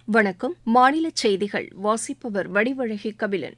வணக்கம் மாநில செய்திகள் வாசிப்பவர் வடிவழகி கபிலன்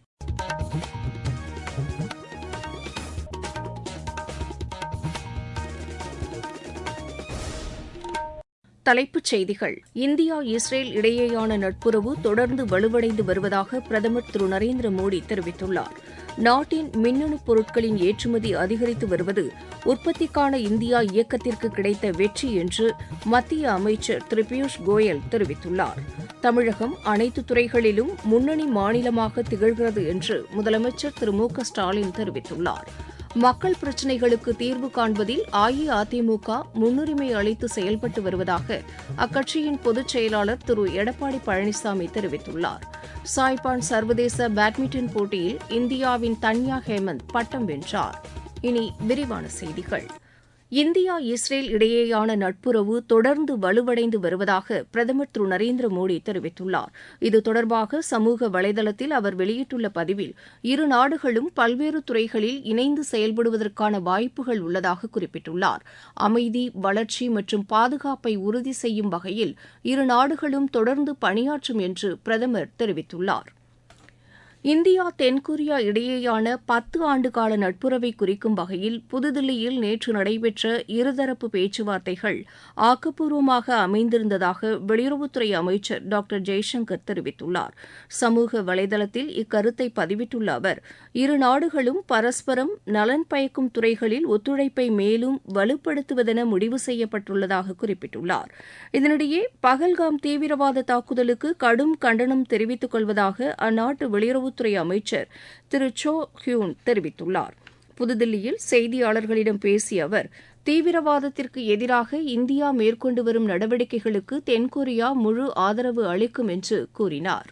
தலைப்புச் செய்திகள் இந்தியா இஸ்ரேல் இடையேயான நட்புறவு தொடர்ந்து வலுவடைந்து வருவதாக பிரதமர் திரு நரேந்திர மோடி தெரிவித்துள்ளார் நாட்டின் மின்னணு பொருட்களின் ஏற்றுமதி அதிகரித்து வருவது உற்பத்திக்கான இந்தியா இயக்கத்திற்கு கிடைத்த வெற்றி என்று மத்திய அமைச்சர் திரு பியூஷ் கோயல் தெரிவித்துள்ளார் தமிழகம் அனைத்து துறைகளிலும் முன்னணி மாநிலமாக திகழ்கிறது என்று முதலமைச்சர் திரு மு க ஸ்டாலின் தெரிவித்துள்ளார் மக்கள் பிரச்சினைகளுக்கு தீர்வு காண்பதில் அஇஅதிமுக முன்னுரிமை அளித்து செயல்பட்டு வருவதாக அக்கட்சியின் பொதுச் செயலாளர் திரு எடப்பாடி பழனிசாமி தெரிவித்துள்ளார் சாய்பான் சர்வதேச பேட்மிண்டன் போட்டியில் இந்தியாவின் தன்யா ஹேமந்த் பட்டம் வென்றார் இனி விரிவான செய்திகள் இந்தியா இஸ்ரேல் இடையேயான நட்புறவு தொடர்ந்து வலுவடைந்து வருவதாக பிரதமர் திரு நரேந்திர மோடி தெரிவித்துள்ளார் இது தொடர்பாக சமூக வலைதளத்தில் அவர் வெளியிட்டுள்ள பதிவில் இரு நாடுகளும் பல்வேறு துறைகளில் இணைந்து செயல்படுவதற்கான வாய்ப்புகள் உள்ளதாக குறிப்பிட்டுள்ளார் அமைதி வளர்ச்சி மற்றும் பாதுகாப்பை உறுதி செய்யும் வகையில் இரு நாடுகளும் தொடர்ந்து பணியாற்றும் என்று பிரதமர் தெரிவித்துள்ளார் இந்தியா தென்கொரியா இடையேயான பத்து ஆண்டுகால நட்புறவை குறிக்கும் வகையில் புதுதில்லியில் நேற்று நடைபெற்ற இருதரப்பு பேச்சுவார்த்தைகள் ஆக்கப்பூர்வமாக அமைந்திருந்ததாக வெளியுறவுத்துறை அமைச்சர் டாக்டர் ஜெய்சங்கர் தெரிவித்துள்ளார் சமூக வலைதளத்தில் இக்கருத்தை பதிவிட்டுள்ள அவர் இரு நாடுகளும் பரஸ்பரம் நலன் பயக்கும் துறைகளில் ஒத்துழைப்பை மேலும் வலுப்படுத்துவதென முடிவு செய்யப்பட்டுள்ளதாக குறிப்பிட்டுள்ளார் இதனிடையே பகல்காம் தீவிரவாத தாக்குதலுக்கு கடும் கண்டனம் தெரிவித்துக் கொள்வதாக அந்நாட்டு வெளியுறவு வெளியுறவுத்துறை அமைச்சர் திரு சோ ஹியூன் தெரிவித்துள்ளார் புதுதில்லியில் செய்தியாளர்களிடம் பேசிய அவர் தீவிரவாதத்திற்கு எதிராக இந்தியா மேற்கொண்டு வரும் நடவடிக்கைகளுக்கு தென்கொரியா முழு ஆதரவு அளிக்கும் என்று கூறினார்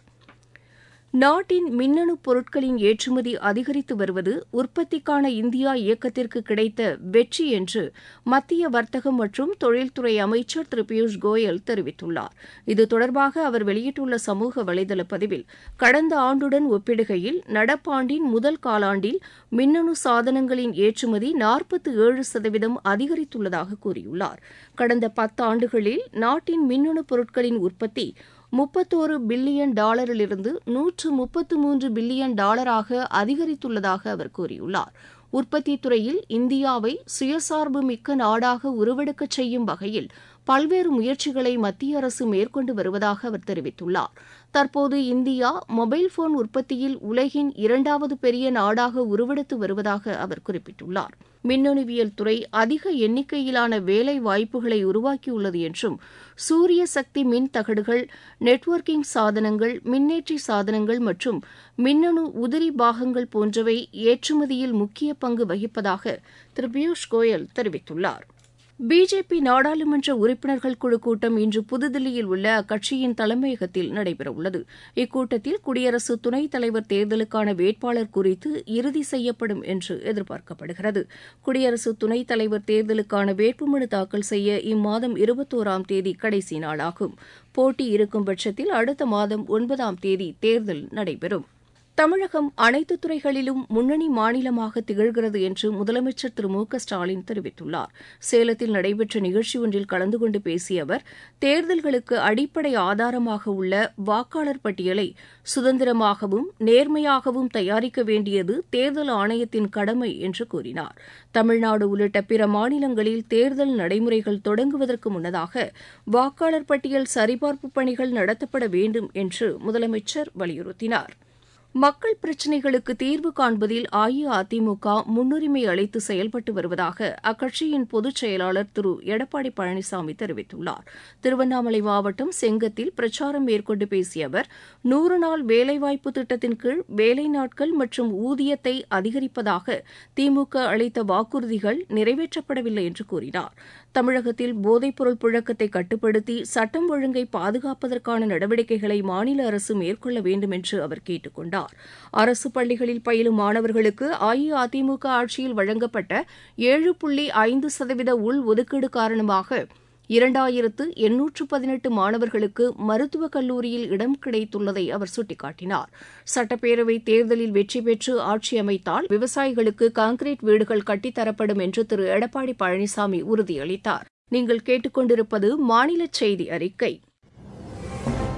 நாட்டின் மின்னணு பொருட்களின் ஏற்றுமதி அதிகரித்து வருவது உற்பத்திக்கான இந்தியா இயக்கத்திற்கு கிடைத்த வெற்றி என்று மத்திய வர்த்தகம் மற்றும் தொழில்துறை அமைச்சர் திரு பியூஷ் கோயல் தெரிவித்துள்ளார் இது தொடர்பாக அவர் வெளியிட்டுள்ள சமூக வலைதள பதிவில் கடந்த ஆண்டுடன் ஒப்பிடுகையில் நடப்பாண்டின் முதல் காலாண்டில் மின்னணு சாதனங்களின் ஏற்றுமதி நாற்பத்தி ஏழு சதவீதம் அதிகரித்துள்ளதாக கூறியுள்ளார் கடந்த பத்தாண்டுகளில் நாட்டின் மின்னணு பொருட்களின் உற்பத்தி முப்பத்தோரு பில்லியன் டாலரிலிருந்து நூற்று முப்பத்து மூன்று பில்லியன் டாலராக அதிகரித்துள்ளதாக அவர் கூறியுள்ளார் உற்பத்தி துறையில் இந்தியாவை சுயசார்பு மிக்க நாடாக உருவெடுக்கச் செய்யும் வகையில் பல்வேறு முயற்சிகளை மத்திய அரசு மேற்கொண்டு வருவதாக அவர் தெரிவித்துள்ளார் தற்போது இந்தியா மொபைல் போன் உற்பத்தியில் உலகின் இரண்டாவது பெரிய நாடாக உருவெடுத்து வருவதாக அவர் குறிப்பிட்டுள்ளார் மின்னணுவியல் துறை அதிக எண்ணிக்கையிலான வேலை வாய்ப்புகளை உருவாக்கியுள்ளது என்றும் சூரிய சக்தி மின் தகடுகள் நெட்வொர்க்கிங் சாதனங்கள் மின்னேற்றி சாதனங்கள் மற்றும் மின்னணு உதிரி பாகங்கள் போன்றவை ஏற்றுமதியில் முக்கிய பங்கு வகிப்பதாக திரு பியூஷ் கோயல் தெரிவித்துள்ளார் பிஜேபி நாடாளுமன்ற உறுப்பினர்கள் குழு கூட்டம் இன்று புதுதில்லியில் உள்ள அக்கட்சியின் தலைமையகத்தில் நடைபெறவுள்ளது இக்கூட்டத்தில் குடியரசு துணைத் தலைவர் தேர்தலுக்கான வேட்பாளர் குறித்து இறுதி செய்யப்படும் என்று எதிர்பார்க்கப்படுகிறது குடியரசு துணைத் தலைவர் தேர்தலுக்கான வேட்புமனு தாக்கல் செய்ய இம்மாதம் இருபத்தோராம் தேதி கடைசி நாளாகும் போட்டி இருக்கும் பட்சத்தில் அடுத்த மாதம் ஒன்பதாம் தேதி தேர்தல் நடைபெறும் தமிழகம் அனைத்து துறைகளிலும் முன்னணி மாநிலமாக திகழ்கிறது என்று முதலமைச்சர் திரு மு க ஸ்டாலின் தெரிவித்துள்ளார் சேலத்தில் நடைபெற்ற நிகழ்ச்சி ஒன்றில் கலந்து கொண்டு பேசிய அவர் தேர்தல்களுக்கு அடிப்படை ஆதாரமாக உள்ள வாக்காளர் பட்டியலை சுதந்திரமாகவும் நேர்மையாகவும் தயாரிக்க வேண்டியது தேர்தல் ஆணையத்தின் கடமை என்று கூறினார் தமிழ்நாடு உள்ளிட்ட பிற மாநிலங்களில் தேர்தல் நடைமுறைகள் தொடங்குவதற்கு முன்னதாக வாக்காளர் பட்டியல் சரிபார்ப்பு பணிகள் நடத்தப்பட வேண்டும் என்று முதலமைச்சர் வலியுறுத்தினார் மக்கள் பிரச்சினைகளுக்கு தீர்வு காண்பதில் அஇஅதிமுக முன்னுரிமை அளித்து செயல்பட்டு வருவதாக அக்கட்சியின் பொதுச் செயலாளர் திரு எடப்பாடி பழனிசாமி தெரிவித்துள்ளார் திருவண்ணாமலை மாவட்டம் செங்கத்தில் பிரச்சாரம் மேற்கொண்டு பேசிய அவர் நூறு நாள் வேலைவாய்ப்பு திட்டத்தின் கீழ் வேலை நாட்கள் மற்றும் ஊதியத்தை அதிகரிப்பதாக திமுக அளித்த வாக்குறுதிகள் நிறைவேற்றப்படவில்லை என்று கூறினார் தமிழகத்தில் போதைப்பொருள் புழக்கத்தை கட்டுப்படுத்தி சட்டம் ஒழுங்கை பாதுகாப்பதற்கான நடவடிக்கைகளை மாநில அரசு மேற்கொள்ள வேண்டும் என்று அவர் கேட்டுக் கொண்டார் அரசு பள்ளிகளில் பயிலும் மாணவர்களுக்கு அஇஅதிமுக ஆட்சியில் வழங்கப்பட்ட ஏழு புள்ளி ஐந்து சதவீத உள் ஒதுக்கீடு காரணமாக இரண்டாயிரத்து எண்ணூற்று பதினெட்டு மாணவர்களுக்கு மருத்துவக் கல்லூரியில் இடம் கிடைத்துள்ளதை அவர் சுட்டிக்காட்டினார் சட்டப்பேரவை தேர்தலில் வெற்றி பெற்று ஆட்சி அமைத்தால் விவசாயிகளுக்கு கான்கிரீட் வீடுகள் கட்டித்தரப்படும் என்று திரு எடப்பாடி பழனிசாமி உறுதியளித்தார் நீங்கள் கேட்டுக்கொண்டிருப்பது மாநில செய்தி அறிக்கை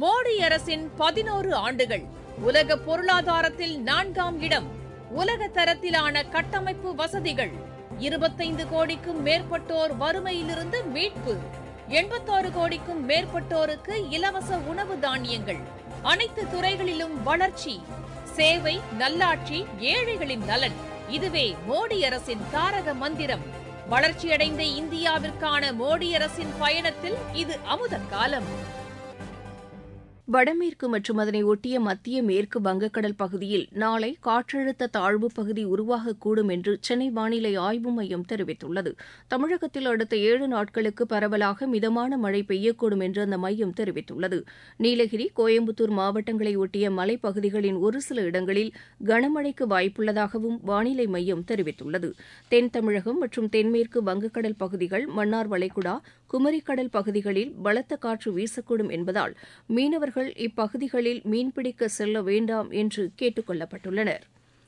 மோடி அரசின் பதினோரு ஆண்டுகள் உலக பொருளாதாரத்தில் நான்காம் இடம் உலக தரத்திலான கட்டமைப்பு வசதிகள் இருபத்தைந்து கோடிக்கும் மேற்பட்டோர் வறுமையிலிருந்து மீட்பு எண்பத்தாறு கோடிக்கும் மேற்பட்டோருக்கு இலவச உணவு தானியங்கள் அனைத்து துறைகளிலும் வளர்ச்சி சேவை நல்லாட்சி ஏழைகளின் நலன் இதுவே மோடி அரசின் தாரக மந்திரம் வளர்ச்சியடைந்த இந்தியாவிற்கான மோடி அரசின் பயணத்தில் இது அமுத காலம் வடமேற்கு மற்றும் அதனை ஒட்டிய மத்திய மேற்கு வங்கக்கடல் பகுதியில் நாளை காற்றழுத்த தாழ்வு பகுதி உருவாகக்கூடும் என்று சென்னை வானிலை ஆய்வு மையம் தெரிவித்துள்ளது தமிழகத்தில் அடுத்த ஏழு நாட்களுக்கு பரவலாக மிதமான மழை பெய்யக்கூடும் என்று அந்த மையம் தெரிவித்துள்ளது நீலகிரி கோயம்புத்தூர் மாவட்டங்களை ஒட்டிய மலைப்பகுதிகளின் ஒரு சில இடங்களில் கனமழைக்கு வாய்ப்புள்ளதாகவும் வானிலை மையம் தெரிவித்துள்ளது தென் தமிழகம் மற்றும் தென்மேற்கு வங்கக்கடல் பகுதிகள் மன்னார் வளைகுடா குமரிக்கடல் பகுதிகளில் பலத்த காற்று வீசக்கூடும் என்பதால் மீனவர்கள் இப்பகுதிகளில் மீன்பிடிக்க செல்ல வேண்டாம் என்று கேட்டுக் கொள்ளப்பட்டுள்ளனர்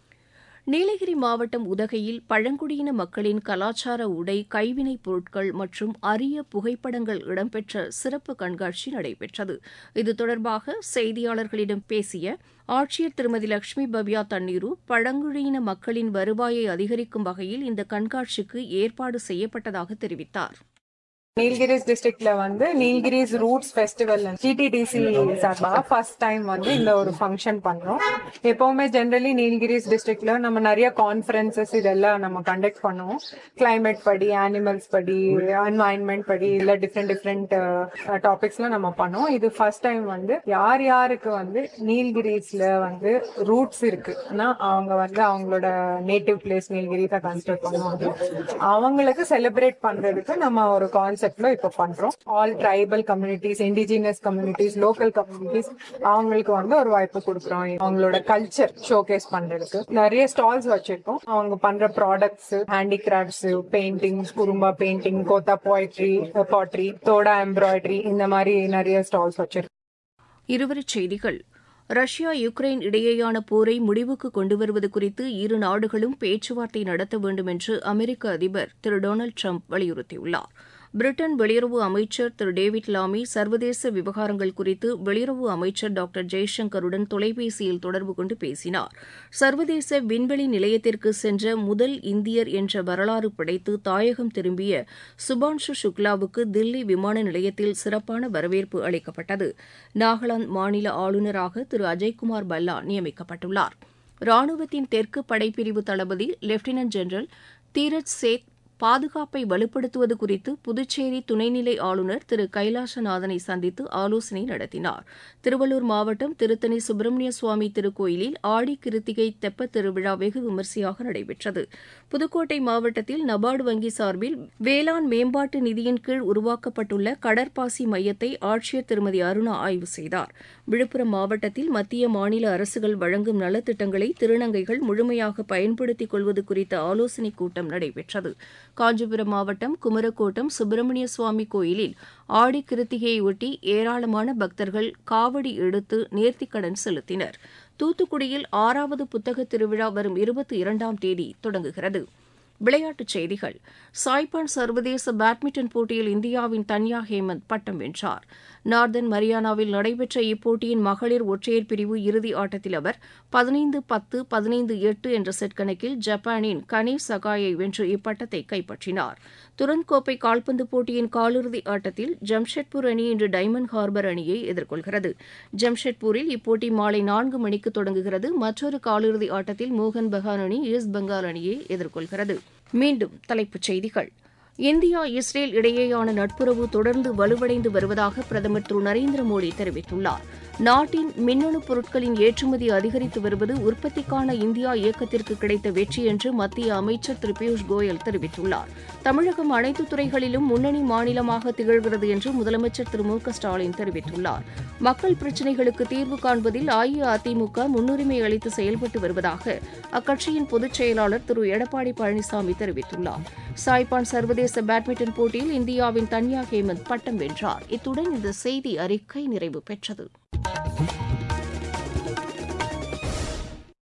நீலகிரி மாவட்டம் உதகையில் பழங்குடியின மக்களின் கலாச்சார உடை கைவினைப் பொருட்கள் மற்றும் அரிய புகைப்படங்கள் இடம்பெற்ற சிறப்பு கண்காட்சி நடைபெற்றது இது தொடர்பாக செய்தியாளர்களிடம் பேசிய ஆட்சியர் திருமதி லட்சுமி பவ்யா தண்ணீரு பழங்குடியின மக்களின் வருவாயை அதிகரிக்கும் வகையில் இந்த கண்காட்சிக்கு ஏற்பாடு செய்யப்பட்டதாக தெரிவித்தார் நீல்கிரிஸ் டிஸ்ட்ரிக்ட்ல வந்து நீல்கிரிஸ் ரூட்ஸ் ஃபெஸ்டிவல் டிடிடிசி சார்பாக ஃபர்ஸ்ட் டைம் வந்து இந்த ஒரு ஃபங்க்ஷன் பண்றோம் எப்பவுமே ஜென்ரலி நீல்கிரிஸ் டிஸ்ட்ரிக்ட்ல நம்ம நிறைய கான்ஃபரன்சஸ் இதெல்லாம் நம்ம கண்டக்ட் பண்ணுவோம் கிளைமேட் படி அனிமல்ஸ் படி என்வாயன்மெண்ட் படி இல்ல டிஃப்ரெண்ட் டிஃப்ரெண்ட் டாபிக்ஸ்ல நம்ம பண்ணுவோம் இது ஃபர்ஸ்ட் டைம் வந்து யார் யாருக்கு வந்து நீல்கிரிஸ்ல வந்து ரூட்ஸ் இருக்குன்னா அவங்க வந்து அவங்களோட நேட்டிவ் பிளேஸ் நீல்கிரிஸை கன்சிடர் பண்ணுவாங்க அவங்களுக்கு செலிப்ரேட் பண்றதுக்கு நம்ம ஒரு கான்செப்ட் கான்செப்ட்ல இப்ப பண்றோம் all tribal communities indigenous communities local communities அவங்களுக்கு வந்து ஒரு வாய்ப்பு கொடுக்குறோம் அவங்களோட கல்ச்சர் ஷோகேஸ் பண்றதுக்கு நிறைய ஸ்டால்ஸ் வச்சிருக்கோம் அவங்க பண்ற products handicrafts paintings Kurumba painting Kota poetry pottery Toda embroidery இந்த மாதிரி நிறைய ஸ்டால்ஸ் வச்சிருக்கோம் இருவரிச் செய்திகள் ரஷ்யா யுக்ரைன் இடையேயான போரை முடிவுக்கு கொண்டுவருவது குறித்து இரு நாடுகளும் பேச்சுவார்த்தை நடத்த வேண்டும் என்று அமெரிக்க அதிபர் திரு டொனால்டு ட்ரம்ப் வலியுறுத்தியுள்ளார் பிரிட்டன் வெளியுறவு அமைச்சர் திரு டேவிட் லாமி சர்வதேச விவகாரங்கள் குறித்து வெளியுறவு அமைச்சர் டாக்டர் ஜெய்சங்கருடன் தொலைபேசியில் தொடர்பு கொண்டு பேசினார் சர்வதேச விண்வெளி நிலையத்திற்கு சென்ற முதல் இந்தியர் என்ற வரலாறு படைத்து தாயகம் திரும்பிய சுபான்ஷு சுக்லாவுக்கு தில்லி விமான நிலையத்தில் சிறப்பான வரவேற்பு அளிக்கப்பட்டது நாகாலாந்து மாநில ஆளுநராக திரு அஜய்குமார் பல்லா நியமிக்கப்பட்டுள்ளார் ராணுவத்தின் தெற்கு படைப்பிரிவு தளபதி லெப்டினன்ட் ஜெனரல் தீரஜ் சேத் பாதுகாப்பை வலுப்படுத்துவது குறித்து புதுச்சேரி துணைநிலை ஆளுநர் திரு கைலாசநாதனை சந்தித்து ஆலோசனை நடத்தினார் திருவள்ளூர் மாவட்டம் திருத்தணி சுப்பிரமணிய சுவாமி திருக்கோயிலில் ஆடி கிருத்திகை தெப்பத் திருவிழா வெகு விமரிசையாக நடைபெற்றது புதுக்கோட்டை மாவட்டத்தில் நபார்டு வங்கி சார்பில் வேளாண் மேம்பாட்டு நிதியின் கீழ் உருவாக்கப்பட்டுள்ள கடற்பாசி மையத்தை ஆட்சியர் திருமதி அருணா ஆய்வு செய்தார் விழுப்புரம் மாவட்டத்தில் மத்திய மாநில அரசுகள் வழங்கும் நலத்திட்டங்களை திருநங்கைகள் முழுமையாக பயன்படுத்திக் கொள்வது குறித்த ஆலோசனைக் கூட்டம் நடைபெற்றது காஞ்சிபுரம் மாவட்டம் குமரக்கோட்டம் சுப்பிரமணிய சுவாமி கோயிலில் ஆடி கிருத்திகையொட்டி ஏராளமான பக்தர்கள் காவடி எடுத்து நேர்த்திக்கடன் செலுத்தினர் தூத்துக்குடியில் ஆறாவது புத்தக திருவிழா வரும் இருபத்தி இரண்டாம் தேதி தொடங்குகிறது விளையாட்டுச் செய்திகள் சாய்பான் சர்வதேச பேட்மிண்டன் போட்டியில் இந்தியாவின் தன்யா ஹேமந்த் பட்டம் வென்றார் நார்தன் மரியானாவில் நடைபெற்ற இப்போட்டியின் மகளிர் ஒற்றையர் பிரிவு இறுதி ஆட்டத்தில் அவர் பதினைந்து பத்து பதினைந்து எட்டு என்ற செட் கணக்கில் ஜப்பானின் கனே சகாயை வென்று இப்பட்டத்தை கைப்பற்றினார் துரந்த் கோப்பை கால்பந்து போட்டியின் காலிறுதி ஆட்டத்தில் ஜம்ஷெட்பூர் அணி இன்று டைமண்ட் ஹார்பர் அணியை எதிர்கொள்கிறது ஜம்ஷெட்பூரில் இப்போட்டி மாலை நான்கு மணிக்கு தொடங்குகிறது மற்றொரு காலிறுதி ஆட்டத்தில் மோகன் பகான் அணி ஈஸ்ட் பெங்கால் அணியை எதிர்கொள்கிறது மீண்டும் தலைப்புச் செய்திகள் இந்தியா இஸ்ரேல் இடையேயான நட்புறவு தொடர்ந்து வலுவடைந்து வருவதாக பிரதமர் திரு நரேந்திர மோடி தெரிவித்துள்ளார் நாட்டின் மின்னணு பொருட்களின் ஏற்றுமதி அதிகரித்து வருவது உற்பத்திக்கான இந்தியா இயக்கத்திற்கு கிடைத்த வெற்றி என்று மத்திய அமைச்சர் திரு பியூஷ் கோயல் தெரிவித்துள்ளார் தமிழகம் அனைத்து துறைகளிலும் முன்னணி மாநிலமாக திகழ்கிறது என்று முதலமைச்சர் திரு மு க ஸ்டாலின் தெரிவித்துள்ளார் மக்கள் பிரச்சினைகளுக்கு தீர்வு காண்பதில் அஇஅதிமுக முன்னுரிமை அளித்து செயல்பட்டு வருவதாக அக்கட்சியின் பொதுச் செயலாளர் திரு எடப்பாடி பழனிசாமி தெரிவித்துள்ளார் சாய்பான் சர்வதேச பேட்மிண்டன் போட்டியில் இந்தியாவின் தன்யா ஹேமந்த் பட்டம் வென்றார் இத்துடன் இந்த செய்தி அறிக்கை நிறைவு பெற்றது